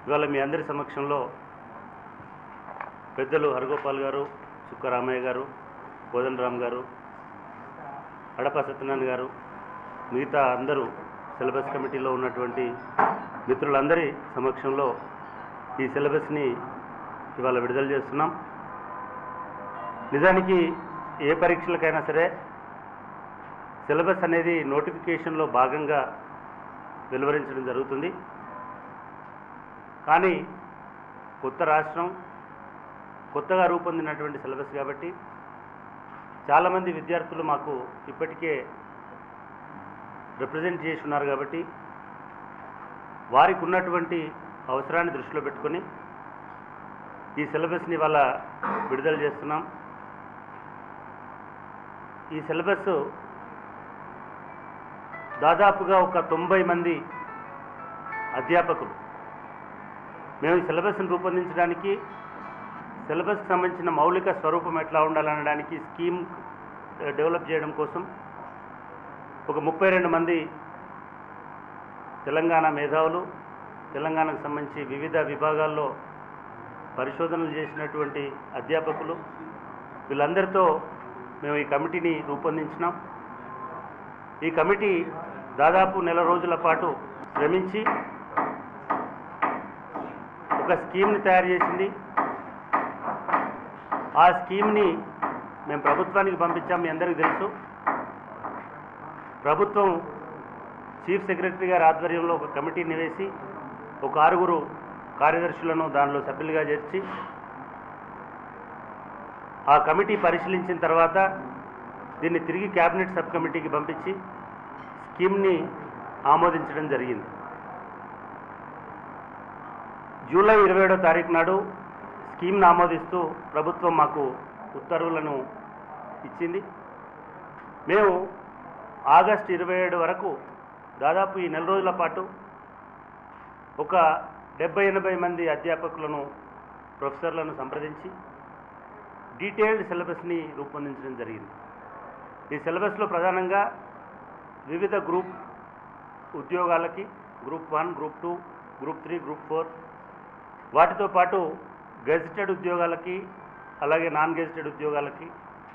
ఇవాళ మీ అందరి సమక్షంలో పెద్దలు హరగోపాల్ గారు చుక్క రామయ్య గారు కోదండరామ్ గారు అడప సత్యనారాయణ గారు మిగతా అందరూ సిలబస్ కమిటీలో ఉన్నటువంటి మిత్రులందరి సమక్షంలో ఈ సిలబస్ని ఇవాళ విడుదల చేస్తున్నాం నిజానికి ఏ పరీక్షలకైనా సరే సిలబస్ అనేది నోటిఫికేషన్లో భాగంగా వెలువరించడం జరుగుతుంది కానీ కొత్త రాష్ట్రం కొత్తగా రూపొందినటువంటి సిలబస్ కాబట్టి చాలామంది విద్యార్థులు మాకు ఇప్పటికే రిప్రజెంట్ చేసి ఉన్నారు కాబట్టి వారికి ఉన్నటువంటి అవసరాన్ని దృష్టిలో పెట్టుకొని ఈ సిలబస్ని ఇవాళ విడుదల చేస్తున్నాం ఈ సిలబస్ దాదాపుగా ఒక తొంభై మంది అధ్యాపకులు మేము ఈ సిలబస్ని రూపొందించడానికి సిలబస్కి సంబంధించిన మౌలిక స్వరూపం ఎట్లా ఉండాలనడానికి స్కీమ్ ఆ, డెవలప్ చేయడం కోసం ఒక ముప్పై రెండు మంది తెలంగాణ మేధావులు తెలంగాణకు సంబంధించి వివిధ విభాగాల్లో పరిశోధనలు చేసినటువంటి అధ్యాపకులు వీళ్ళందరితో మేము ఈ కమిటీని రూపొందించినాం ఈ కమిటీ దాదాపు నెల రోజుల పాటు శ్రమించి ఒక స్కీమ్ని తయారు చేసింది ఆ స్కీమ్ని మేము ప్రభుత్వానికి పంపించాం మీ అందరికీ తెలుసు ప్రభుత్వం చీఫ్ సెక్రటరీ గారి ఆధ్వర్యంలో ఒక కమిటీని వేసి ఒక ఆరుగురు కార్యదర్శులను దానిలో సభ్యులుగా చేర్చి ఆ కమిటీ పరిశీలించిన తర్వాత దీన్ని తిరిగి క్యాబినెట్ సబ్ కమిటీకి పంపించి స్కీమ్ని ఆమోదించడం జరిగింది జూలై ఇరవై ఏడో తారీఖు నాడు స్కీమ్ను ఆమోదిస్తూ ప్రభుత్వం మాకు ఉత్తర్వులను ఇచ్చింది మేము ఆగస్టు ఇరవై ఏడు వరకు దాదాపు ఈ నెల రోజుల పాటు ఒక డెబ్బై ఎనభై మంది అధ్యాపకులను ప్రొఫెసర్లను సంప్రదించి డీటెయిల్డ్ సిలబస్ని రూపొందించడం జరిగింది ఈ సిలబస్లో ప్రధానంగా వివిధ గ్రూప్ ఉద్యోగాలకి group one group two group three group four వాటితో పాటు గెజిటెడ్ ఉద్యోగాలకి అలాగే నాన్ గెజిటెడ్ ఉద్యోగాలకి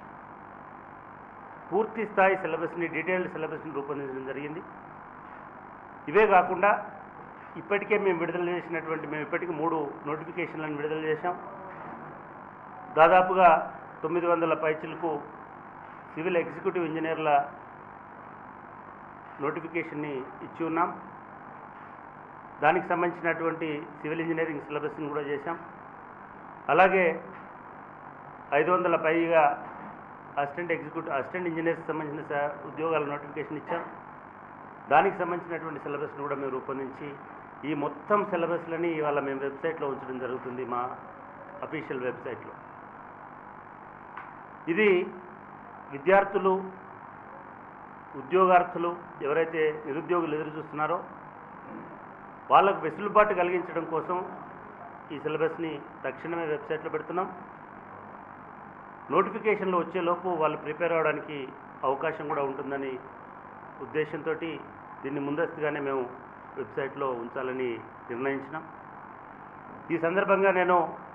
పూర్తి స్థాయి సిలబస్ని డీటెయిల్డ్ సిలబస్ని రూపొందించడం జరిగింది ఇవే కాకుండా ఇప్పటికే మేము విడుదల చేసినటువంటి మేము ఇప్పటికీ మూడు నోటిఫికేషన్లను విడుదల చేశాం దాదాపుగా తొమ్మిది వందల పైచిలకు సివిల్ ఎగ్జిక్యూటివ్ ఇంజనీర్ల నోటిఫికేషన్ని ఇచ్చి ఉన్నాం దానికి సంబంధించినటువంటి సివిల్ ఇంజనీరింగ్ సిలబస్ని కూడా చేశాం అలాగే ఐదు వందల పైగా అసిస్టెంట్ ఎగ్జిక్యూటివ్ అసిస్టెంట్ ఇంజనీర్స్ సంబంధించిన స- ఉద్యోగాల నోటిఫికేషన్ ఇచ్చాం దానికి సంబంధించినటువంటి సిలబస్ను కూడా మేము రూపొందించి ఈ మొత్తం సిలబస్లని ఇవాళ మేము వెబ్సైట్లో ఉంచడం జరుగుతుంది మా అఫీషియల్ వెబ్సైట్లో ఇది విద్యార్థులు ఉద్యోగార్థులు ఎవరైతే నిరుద్యోగులు ఎదురు చూస్తున్నారో వాళ్ళకు వెసులుబాటు కలిగించడం కోసం ఈ సిలబస్ని తక్షణమే వెబ్సైట్లో పెడుతున్నాం నోటిఫికేషన్లు వచ్చేలోపు వాళ్ళు ప్రిపేర్ అవ్వడానికి అవకాశం కూడా ఉంటుందని ఉద్దేశంతో దీన్ని ముందస్తుగానే మేము వెబ్సైట్లో ఉంచాలని నిర్ణయించినాం ఈ సందర్భంగా నేను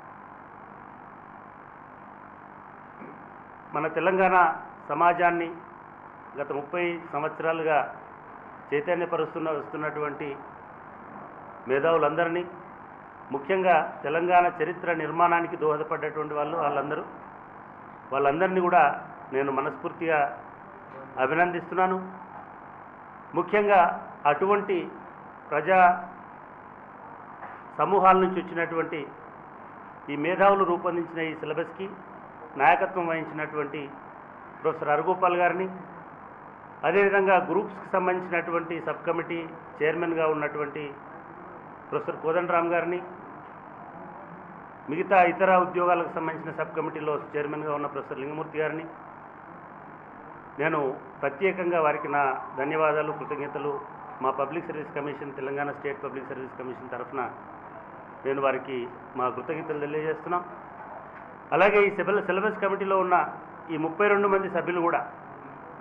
మన తెలంగాణ సమాజాన్ని గత ముప్పై సంవత్సరాలుగా చైతన్యపరుస్తున్న వస్తున్నటువంటి మేధావులందరినీ ముఖ్యంగా తెలంగాణ చరిత్ర నిర్మాణానికి దోహదపడ్డటువంటి వాళ్ళు వాళ్ళందరూ వాళ్ళందరినీ కూడా నేను మనస్ఫూర్తిగా అభినందిస్తున్నాను ముఖ్యంగా అటువంటి ప్రజా సమూహాల నుంచి వచ్చినటువంటి ఈ మేధావులు రూపొందించిన ఈ సిలబస్కి నాయకత్వం వహించినటువంటి ప్రొఫెసర్ అరగోపాల్ గారిని అదేవిధంగా గ్రూప్స్కి సంబంధించినటువంటి సబ్ కమిటీ చైర్మన్గా ఉన్నటువంటి ప్రొఫెసర్ కోదండరామ్ గారిని మిగతా ఇతర ఉద్యోగాలకు సంబంధించిన సబ్ కమిటీలో చైర్మన్గా ఉన్న ప్రొఫెసర్ లింగమూర్తి గారిని నేను ప్రత్యేకంగా వారికి నా ధన్యవాదాలు కృతజ్ఞతలు మా public service commission Telangana state public service commission తరఫున నేను వారికి మా కృతజ్ఞతలు తెలియజేస్తున్నాం అలాగే ఈ సిబల్ సిలబస్ కమిటీలో ఉన్న ఈ ముప్పై రెండు మంది సభ్యులు కూడా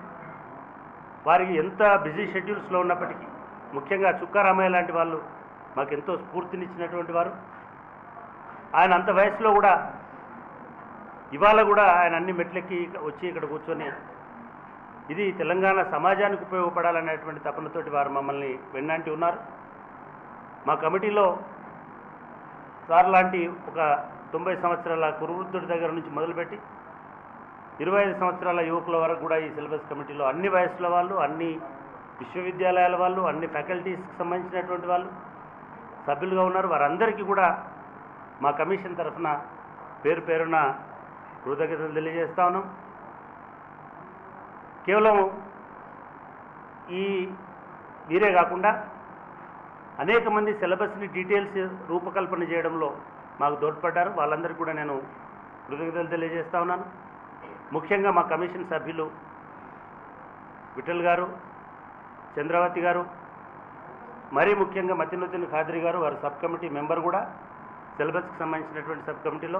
వారికి ఎంత బిజీ షెడ్యూల్స్లో ఉన్నప్పటికీ ముఖ్యంగా చుక్కారామయ్య లాంటి వాళ్ళు మాకెంతో స్ఫూర్తినిచ్చినటువంటి వారు ఆయన అంత వయసులో కూడా ఇవాళ కూడా ఆయన అన్ని మెట్లెక్కి వచ్చి ఇక్కడ కూర్చొని ఇది తెలంగాణ సమాజానికి ఉపయోగపడాలనేటువంటి తపనతోటి వారు మమ్మల్ని వెన్నంటి ఉన్నారు మా కమిటీలో సార్ లాంటి ఒక తొంభై సంవత్సరాల కురువృద్ధుడి దగ్గర నుంచి మొదలుపెట్టి ఇరవై ఐదు సంవత్సరాల యువకుల వరకు కూడా ఈ సిలబస్ కమిటీలో అన్ని వయసుల వాళ్ళు అన్ని విశ్వవిద్యాలయాల వాళ్ళు అన్ని ఫ్యాకల్టీస్కి సంబంధించినటువంటి వాళ్ళు సభ్యులుగా ఉన్నారు వారందరికీ కూడా మా కమిషన్ తరఫున పేరు పేరున కృతజ్ఞతలు తెలియజేస్తా ఉన్నాం కేవలం ఈ వీరే కాకుండా అనేక మంది సిలబస్ని డీటెయిల్స్ రూపకల్పన చేయడంలో మాకు తోడ్పడ్డారు వాళ్ళందరికీ కూడా నేను కృతజ్ఞతలు తెలియజేస్తా ఉన్నాను ముఖ్యంగా మా కమిషన్ సభ్యులు విఠల్ గారు చంద్రవతి గారు మరీ ముఖ్యంగా మతినుద్దీన్ ఖాద్రి గారు వారు సబ్ కమిటీ మెంబర్ కూడా సిలబస్కి సంబంధించినటువంటి సబ్ కమిటీలో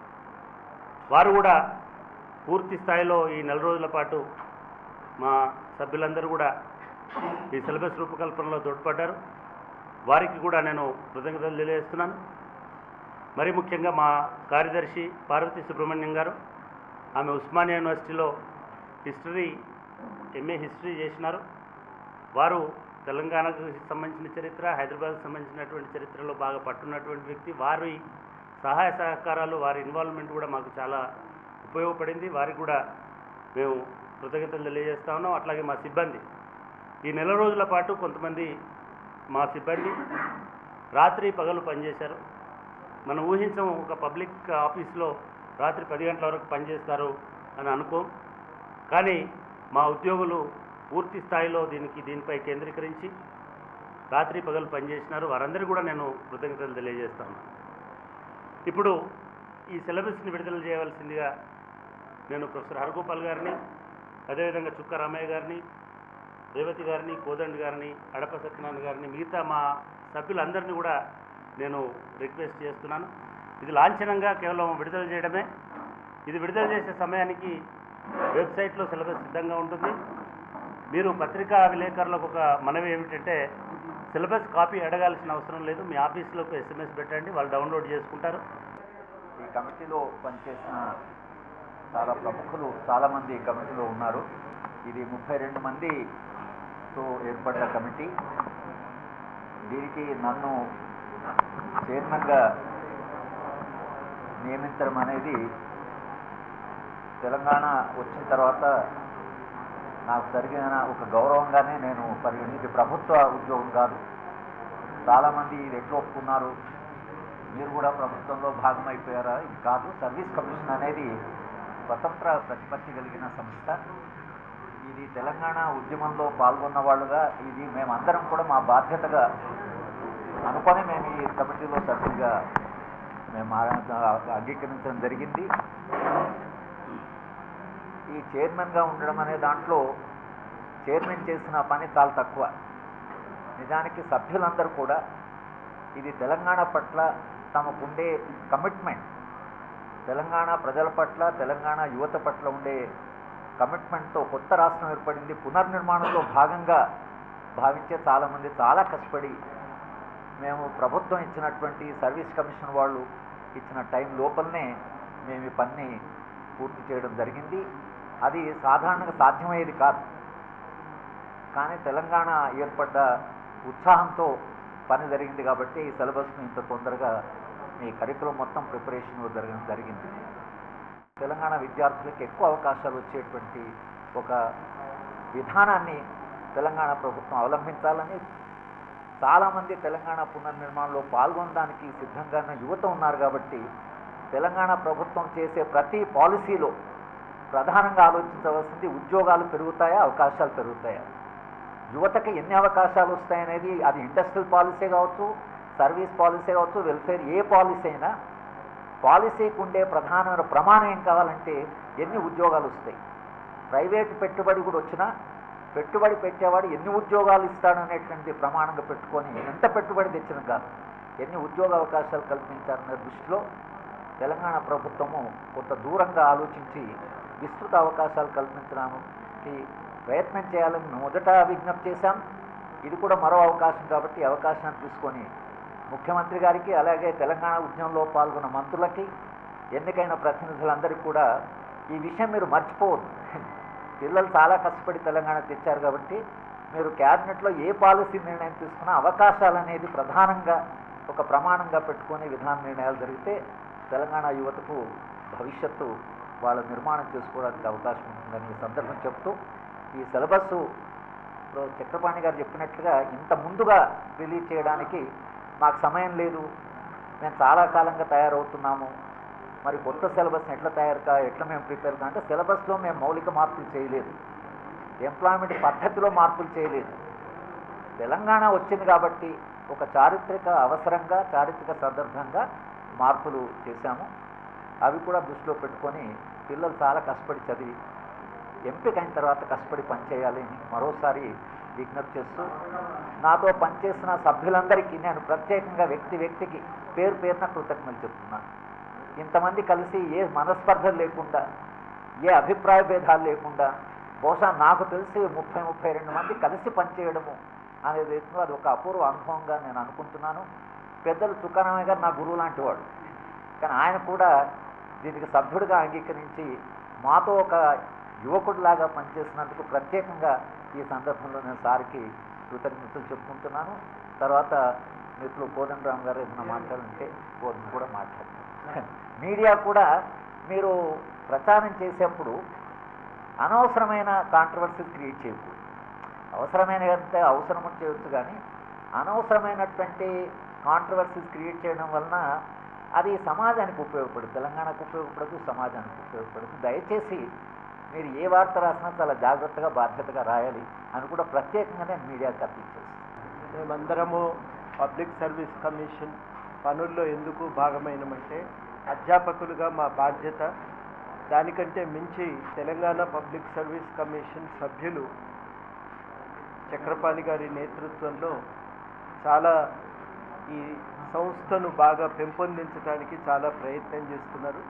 వారు కూడా పూర్తి స్థాయిలో ఈ నెల రోజుల పాటు మా సభ్యులందరూ కూడా ఈ సిలబస్ రూపకల్పనలో తోడ్పడ్డారు వారికి కూడా నేను కృతజ్ఞతలు తెలియజేస్తున్నాను మరి ముఖ్యంగా మా కార్యదర్శి పార్వతి సుబ్రహ్మణ్యం గారు ఆమె ఉస్మానియా యూనివర్సిటీలో హిస్టరీ ఎంఏ హిస్టరీ చేసినారు వారు తెలంగాణకు సంబంధించిన చరిత్ర హైదరాబాద్కు సంబంధించినటువంటి చరిత్రలో బాగా పట్టున్నటువంటి వ్యక్తి వారి సహాయ సహకారాలు వారి ఇన్వాల్వ్మెంట్ కూడా మాకు చాలా ఉపయోగపడింది వారికి కూడా మేము కృతజ్ఞతలు తెలియజేస్తా ఉన్నాం అట్లాగే మా సిబ్బంది ఈ నెల రోజుల పాటు కొంతమంది మా సిబ్బంది రాత్రి పగలు పనిచేశారు మనం ఊహించం ఒక పబ్లిక్ ఆఫీస్లో రాత్రి పది గంటల వరకు పనిచేస్తారు అని అనుకోం కానీ మా ఉద్యోగులు పూర్తి స్థాయిలో దీనికి దీనిపై కేంద్రీకరించి రాత్రి పగలు పనిచేసినారు వారందరూ కూడా నేను కృతజ్ఞతలు తెలియజేస్తాను ఇప్పుడు ఈ సిలబస్ని విడుదల చేయవలసిందిగా నేను ప్రొఫెసర్ హరగోపాల్ గారిని అదేవిధంగా చుక్క రామయ్య గారిని రేవతి గారిని కోదండ్ గారిని అడప సత్యనారాయణ గారిని మిగతా మా సభ్యులందరినీ కూడా నేను రిక్వెస్ట్ చేస్తున్నాను ఇది లాంఛనంగా కేవలం విడుదల చేయడమే ఇది విడుదల చేసే సమయానికి వెబ్సైట్లో సిలబస్ సిద్ధంగా ఉంటుంది మీరు పత్రికా విలేకరులకు ఒక మనవి ఏమిటంటే సిలబస్ కాపీ అడగాల్సిన అవసరం లేదు మీ ఆఫీస్లోకి ఎస్ఎంఎస్ పెట్టండి వాళ్ళు డౌన్లోడ్ చేసుకుంటారు ఈ కమిటీలో పనిచేసిన చాలా ప్రముఖులు చాలామంది ఈ కమిటీలో ఉన్నారు ఇది ముప్పై రెండు మందితో ఏర్పడ్డ కమిటీ దీనికి నన్ను చైర్మన్గా నియమించడం అనేది తెలంగాణ వచ్చిన తర్వాత నాకు జరిగిన ఒక గౌరవంగానే నేను పరిగణి ఇది ప్రభుత్వ ఉద్యోగం కాదు చాలామంది ఇది ఎట్లా ఒప్పుకున్నారు మీరు కూడా ప్రభుత్వంలో భాగమైపోయారా ఇది కాదు సర్వీస్ కమిషన్ అనేది స్వతంత్ర ప్రతిపత్తి కలిగిన సంస్థ ఇది తెలంగాణ ఉద్యమంలో పాల్గొన్న వాళ్ళుగా ఇది మేమందరం కూడా మా బాధ్యతగా అనుకొని మేము ఈ కమిటీలో సభ్యులుగా మేము ఆ- అంగీకరించడం జరిగింది ఈ చైర్మన్గా ఉండడం అనే దాంట్లో చైర్మన్ చేసిన పని చాలా తక్కువ నిజానికి సభ్యులందరూ కూడా ఇది తెలంగాణ పట్ల తమకుండే కమిట్మెంట్ తెలంగాణ ప్రజల పట్ల తెలంగాణ యువత పట్ల ఉండే కమిట్మెంట్తో కొత్త రాష్ట్రం ఏర్పడింది పునర్నిర్మాణంలో భాగంగా భావించే చాలామంది చాలా కష్టపడి మేము ప్రభుత్వం ఇచ్చినటువంటి సర్వీస్ కమిషన్ వాళ్ళు ఇచ్చిన టైం లోపలనే మేము ఈ పని పూర్తి చేయడం జరిగింది అది సాధారణంగా సాధ్యమయ్యేది కాదు కానీ తెలంగాణ ఏర్పడ్డ ఉత్సాహంతో పని జరిగింది కాబట్టి ఈ సిలబస్ను ఇంత తొందరగా ఈ కరికులం మొత్తం ప్రిపరేషన్ జరగడం జరిగింది తెలంగాణ విద్యార్థులకు ఎక్కువ అవకాశాలు వచ్చేటువంటి ఒక విధానాన్ని తెలంగాణ ప్రభుత్వం అవలంబించాలని చాలామంది తెలంగాణ పునర్నిర్మాణంలో పాల్గొనడానికి సిద్ధంగా ఉన్న యువత ఉన్నారు కాబట్టి తెలంగాణ ప్రభుత్వం చేసే ప్రతి పాలసీలో ప్రధానంగా ఆలోచించవలసింది ఉద్యోగాలు పెరుగుతాయా అవకాశాలు పెరుగుతాయా యువతకి ఎన్ని అవకాశాలు వస్తాయనేది అది ఇండస్ట్రియల్ పాలసీ కావచ్చు సర్వీస్ పాలసీ కావచ్చు వెల్ఫేర్ ఏ పాలసీ అయినా పాలసీకి ఉండే ప్రధానమైన ప్రమాణం ఏం కావాలంటే ఎన్ని ఉద్యోగాలు వస్తాయి ప్రైవేట్ పెట్టుబడి కూడా వచ్చినా పెట్టుబడి పెట్టేవాడు ఎన్ని ఉద్యోగాలు ఇస్తాడనేటువంటి ప్రమాణంగా పెట్టుకొని ఎంత పెట్టుబడి తెచ్చిన కాదు ఎన్ని ఉద్యోగ అవకాశాలు కల్పించారనే దృష్టిలో తెలంగాణ ప్రభుత్వము కొంత దూరంగా ఆలోచించి విస్తృత అవకాశాలు కల్పించడానికి ప్రయత్నం చేయాలని మొదట విజ్ఞప్తి చేశాం ఇది కూడా మరో అవకాశం కాబట్టి ఈ అవకాశాన్ని తీసుకొని ముఖ్యమంత్రి గారికి అలాగే తెలంగాణ ఉద్యమంలో పాల్గొన్న మంత్రులకి ఎన్నికైన ప్రతినిధులందరికీ కూడా ఈ విషయం మీరు మర్చిపోవద్దు పిల్లలు చాలా కష్టపడి తెలంగాణ తెచ్చారు కాబట్టి మీరు క్యాబినెట్లో ఏ పాలసీ నిర్ణయం తీసుకున్నా అవకాశాలు అనేది ప్రధానంగా ఒక ప్రమాణంగా పెట్టుకొని విధాన నిర్ణయాలు జరిగితే తెలంగాణ యువతకు భవిష్యత్తు వాళ్ళ నిర్మాణం చేసుకోవడానికి అవకాశం ఉంటుందని ఈ సందర్భం చెప్తూ ఈ సిలబస్సు ఇప్పుడు చక్రపాణి గారు చెప్పినట్లుగా ఇంత ముందుగా రిలీజ్ చేయడానికి మాకు సమయం లేదు మేము చాలా కాలంగా తయారవుతున్నాము మరి కొత్త సిలబస్ ఎట్లా తయారు కా ఎట్లా మేము ప్రిపేర్ కా అంటే సిలబస్లో మేము మౌలిక మార్పులు చేయలేదు ఎంప్లాయ్మెంట్ పద్ధతిలో మార్పులు చేయలేదు తెలంగాణ వచ్చింది కాబట్టి ఒక చారిత్రక అవసరంగా చారిత్రక సందర్భంగా మార్పులు చేశాము అవి కూడా దృష్టిలో పెట్టుకొని పిల్లలు చాలా కష్టపడి చదివి ఎంపిక అయిన తర్వాత కష్టపడి పనిచేయాలి అని మరోసారి విజ్ఞప్తి చేస్తూ నాతో పనిచేసిన సభ్యులందరికీ నేను ప్రత్యేకంగా వ్యక్తి వ్యక్తికి పేరు పేరున కృతజ్ఞతలు చెప్తున్నాను ఇంతమంది కలిసి ఏ మనస్పర్ధలు లేకుండా ఏ అభిప్రాయ భేదాలు లేకుండా బహుశా నాకు తెలిసి ముప్పై ముప్పై రెండు మంది కలిసి పనిచేయడము అనేది ఏంటో అది ఒక అపూర్వ అనుభవంగా నేను అనుకుంటున్నాను పెద్దలు తుకారామయ్య గారు నా గురువు లాంటి వాడు కానీ ఆయన కూడా దీనికి సభ్యుడిగా అంగీకరించి మాతో ఒక యువకుడిలాగా పనిచేసినందుకు ప్రత్యేకంగా ఈ సందర్భంలో నేను సార్కి కృతజ్ఞతలు చెప్పుకుంటున్నాను తర్వాత మిత్రులు కోదండరామ్ గారు ఏదైనా మాట్లాడుంటే కోదం కూడా మాట్లాడతాను మీడియా కూడా మీరు ప్రచారం చేసేప్పుడు అనవసరమైన కాంట్రవర్సీ క్రియేట్ చేయకూడదు అవసరమైన అంటే అవసరం చేయొచ్చు కానీ అనవసరమైనటువంటి కాంట్రవర్సీస్ క్రియేట్ చేయడం వలన అది సమాజానికి ఉపయోగపడదు తెలంగాణకు ఉపయోగపడదు సమాజానికి ఉపయోగపడదు దయచేసి మీరు ఏ వార్త రాసినా చాలా జాగ్రత్తగా బాధ్యతగా రాయాలి అని కూడా ప్రత్యేకంగా నేను మీడియాకి అప్పీల్ చేస్తాను మేమందరము పబ్లిక్ సర్వీస్ కమిషన్ పనుల్లో ఎందుకు భాగమైనమంటే అధ్యాపకులుగా మా బాధ్యత దానికంటే మించి తెలంగాణ పబ్లిక్ సర్వీస్ కమిషన్ సభ్యులు చక్రపాణి గారి నేతృత్వంలో చాలా ఈ సంస్థను బాగా పెంపొందించడానికి చాలా ప్రయత్నం చేస్తున్నారు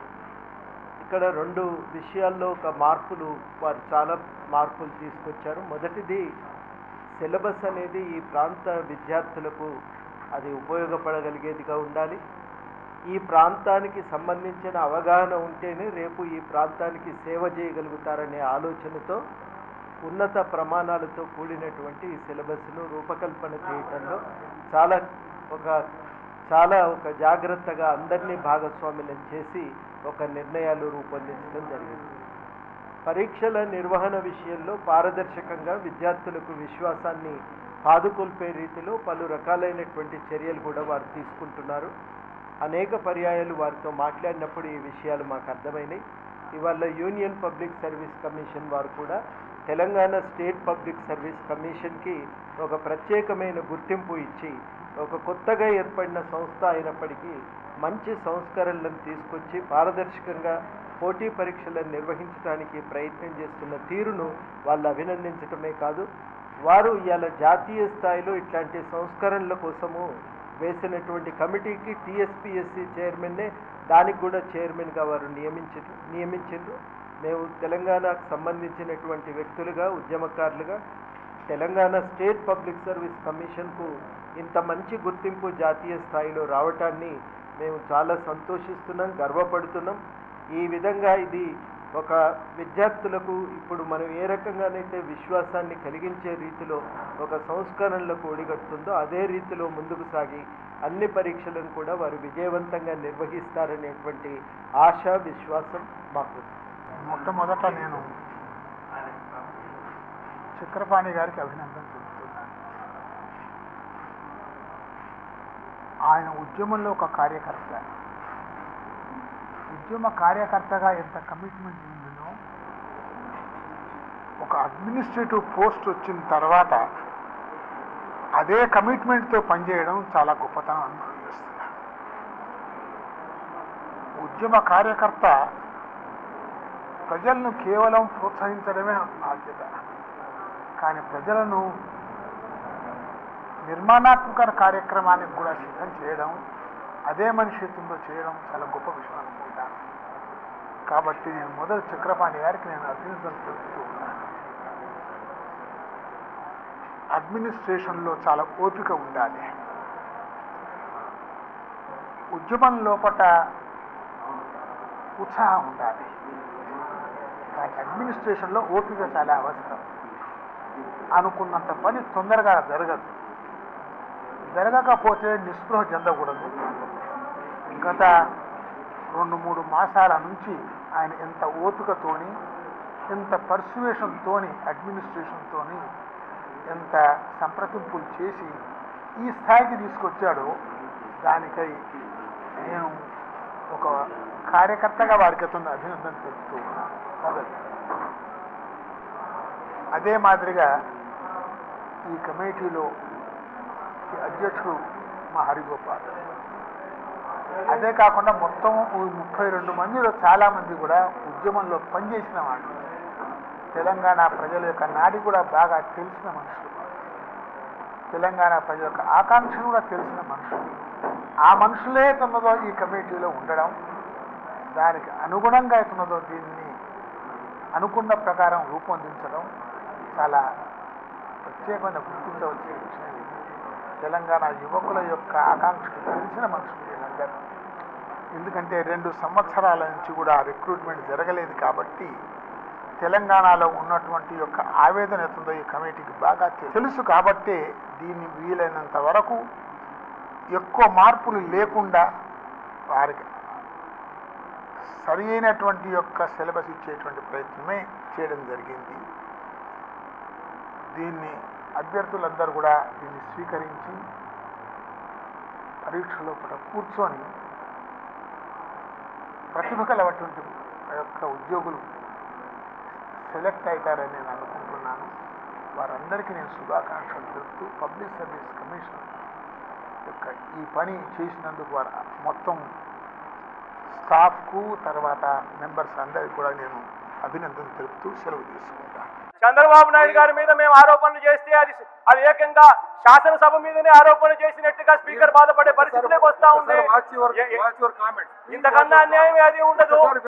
ఇక్కడ రెండు విషయాల్లో ఒక మార్పులు వారు చాలా మార్పులు తీసుకొచ్చారు మొదటిది సిలబస్ అనేది ఈ ప్రాంత విద్యార్థులకు అది ఉపయోగపడగలిగేదిగా ఉండాలి ఈ ప్రాంతానికి సంబంధించిన అవగాహన ఉంటేనే రేపు ఈ ప్రాంతానికి సేవ చేయగలుగుతారనే ఆలోచనతో ఉన్నత ప్రమాణాలతో కూడినటువంటి ఈ సిలబస్ను రూపకల్పన చేయటంలో చాలా ఒక చాలా ఒక జాగ్రత్తగా అందరినీ భాగస్వాములను చేసి ఒక నిర్ణయాలు రూపొందించడం జరిగింది పరీక్షల నిర్వహణ విషయంలో పారదర్శకంగా విద్యార్థులకు విశ్వాసాన్ని పాదుకొల్పే రీతిలో పలు రకాలైనటువంటి చర్యలు కూడా వారు తీసుకుంటున్నారు అనేక పర్యాయాలు వారితో మాట్లాడినప్పుడు ఈ విషయాలు మాకు అర్థమైనాయి ఇవాళ యూనియన్ పబ్లిక్ సర్వీస్ కమిషన్ వారు కూడా తెలంగాణ స్టేట్ పబ్లిక్ సర్వీస్ కమిషన్కి ఒక ప్రత్యేకమైన గుర్తింపు ఇచ్చి ఒక కొత్తగా ఏర్పడిన సంస్థ అయినప్పటికీ మంచి సంస్కరణలను తీసుకొచ్చి పారదర్శకంగా పోటీ పరీక్షలను నిర్వహించడానికి ప్రయత్నం చేస్తున్న తీరును వాళ్ళు అభినందించటమే కాదు వారు ఇవాళ జాతీయ స్థాయిలో ఇట్లాంటి సంస్కరణల కోసము వేసినటువంటి కమిటీకి టీఎస్పిఎస్సి చైర్మన్నే దానికి కూడా చైర్మన్గా వారు నియమించారు నియమించారు మేము తెలంగాణకు సంబంధించినటువంటి వ్యక్తులుగా ఉద్యమకారులుగా తెలంగాణ స్టేట్ పబ్లిక్ సర్వీస్ కమిషన్కు ఇంత మంచి గుర్తింపు జాతీయ స్థాయిలో రావటాన్ని మేము చాలా సంతోషిస్తున్నాం గర్వపడుతున్నాం ఈ విధంగా ఇది ఒక విద్యార్థులకు ఇప్పుడు మనం ఏ రకంగానైతే విశ్వాసాన్ని కలిగించే రీతిలో ఒక సంస్కరణలకు ఒడిగడుతుందో అదే రీతిలో ముందుకు సాగి అన్ని పరీక్షలను కూడా వారు విజయవంతంగా నిర్వహిస్తారనేటువంటి ఆశ విశ్వాసం మాకు మొట్టమొదట నేను చక్రపాణి గారికి అభినందన తెలుపుతున్నాను ఆయన ఉద్యమంలో ఒక కార్యకర్త ఉద్యమ కార్యకర్తగా ఎంత కమిట్మెంట్ ఉందో ఒక అడ్మినిస్ట్రేటివ్ పోస్ట్ వచ్చిన తర్వాత అదే కమిట్మెంట్తో పనిచేయడం చాలా గొప్పతనం అని మనం చేస్తున్నాం ఉద్యమ కార్యకర్త ప్రజలను కేవలం ప్రోత్సహించడమే బాధ్యత కానీ ప్రజలను నిర్మాణాత్మక కార్యక్రమానికి కూడా సిద్ధం చేయడం అదే మనిషిత్వంలో చేయడం చాలా గొప్ప విషయం అనుకుంటాను కాబట్టి నేను మొదటి చక్రపాణి గారికి నేను అభినందనలు తెలుపుతూ ఉన్నాను అడ్మినిస్ట్రేషన్లో చాలా ఓపిక ఉండాలి ఉద్యమం లోపట ఉత్సాహం ఉండాలి కానీ అడ్మినిస్ట్రేషన్లో ఓపిక చాలా అవసరం అనుకున్నంత పని తొందరగా జరగదు జరగకపోతే నిస్పృహ చెందకూడదు గత రెండు మూడు మాసాల నుంచి ఆయన ఎంత ఓపికతోని ఎంత పర్సువేషన్తోని అడ్మినిస్ట్రేషన్తోని ఎంత సంప్రదింపులు చేసి ఈ స్థాయికి తీసుకొచ్చాడో దానికై నేను ఒక కార్యకర్తగా వారికి అతను అభినందన తెలుపుతూ ఉన్నాను మొదటి అదే మాదిరిగా ఈ కమిటీలో ఈ అధ్యక్షుడు మా హరిగోపాల్ అదే కాకుండా మొత్తం ఈ ముప్పై రెండు మందిలో చాలామంది కూడా ఉద్యమంలో పనిచేసిన వాళ్ళు తెలంగాణ ప్రజల యొక్క నాడి కూడా బాగా తెలిసిన మనుషులు తెలంగాణ ప్రజల యొక్క ఆకాంక్షను కూడా తెలిసిన మనుషులు ఆ మనుషులే తనదో ఈ కమిటీలో ఉండడం దానికి అనుగుణంగా అవుతున్నదో దీన్ని అనుకున్న ప్రకారం రూపొందించడం చాలా ప్రత్యేకమైన గుర్తించవలసిన విషయం ఇది తెలంగాణ యువకుల యొక్క ఆకాంక్షకు తెలిసిన మనుషులు వీళ్ళందరూ ఎందుకంటే రెండు సంవత్సరాల నుంచి కూడా రిక్రూట్మెంట్ జరగలేదు కాబట్టి తెలంగాణలో ఉన్నటువంటి యొక్క ఆవేదన ఎత్తుందో ఈ కమిటీకి బాగా తె- తెలుసు కాబట్టి దీన్ని వీలైనంత వరకు ఎక్కువ మార్పులు లేకుండా వారికి సరి అయినటువంటి యొక్క సిలబస్ ఇచ్చేటువంటి ప్రయత్నమే చేయడం జరిగింది దీన్ని అభ్యర్థులందరూ కూడా దీన్ని స్వీకరించి పరీక్షలో కూడా కూర్చొని ప్రతిభ కలవటువంటి యొక్క ఉద్యోగులు సెలెక్ట్ అవుతారని నేను అనుకుంటున్నాను వారందరికీ నేను శుభాకాంక్షలు తెలుపుతూ పబ్లిక్ సర్వీస్ కమిషన్ యొక్క ఈ పని చేసినందుకు వారు మొత్తం స్టాఫ్కు తర్వాత మెంబర్స్ అందరికీ కూడా నేను అభినందన తెలుపుతూ సెలవు తీసుకుంటాను చంద్రబాబు నాయుడు గారి మీద మేము ఆరోపణలు చేస్తే అది అది ఏకంగా శాసనసభ మీదనే ఆరోపణలు చేసినట్టుగా స్పీకర్ బాధపడే పరిస్థితిలోకి వస్తా ఉంది వాచ్ యువర్ ఏ- ఏ- వాచ్ యువర్ కామెంట్ ఇంతకన్నా అన్యాయం అది ఉండదు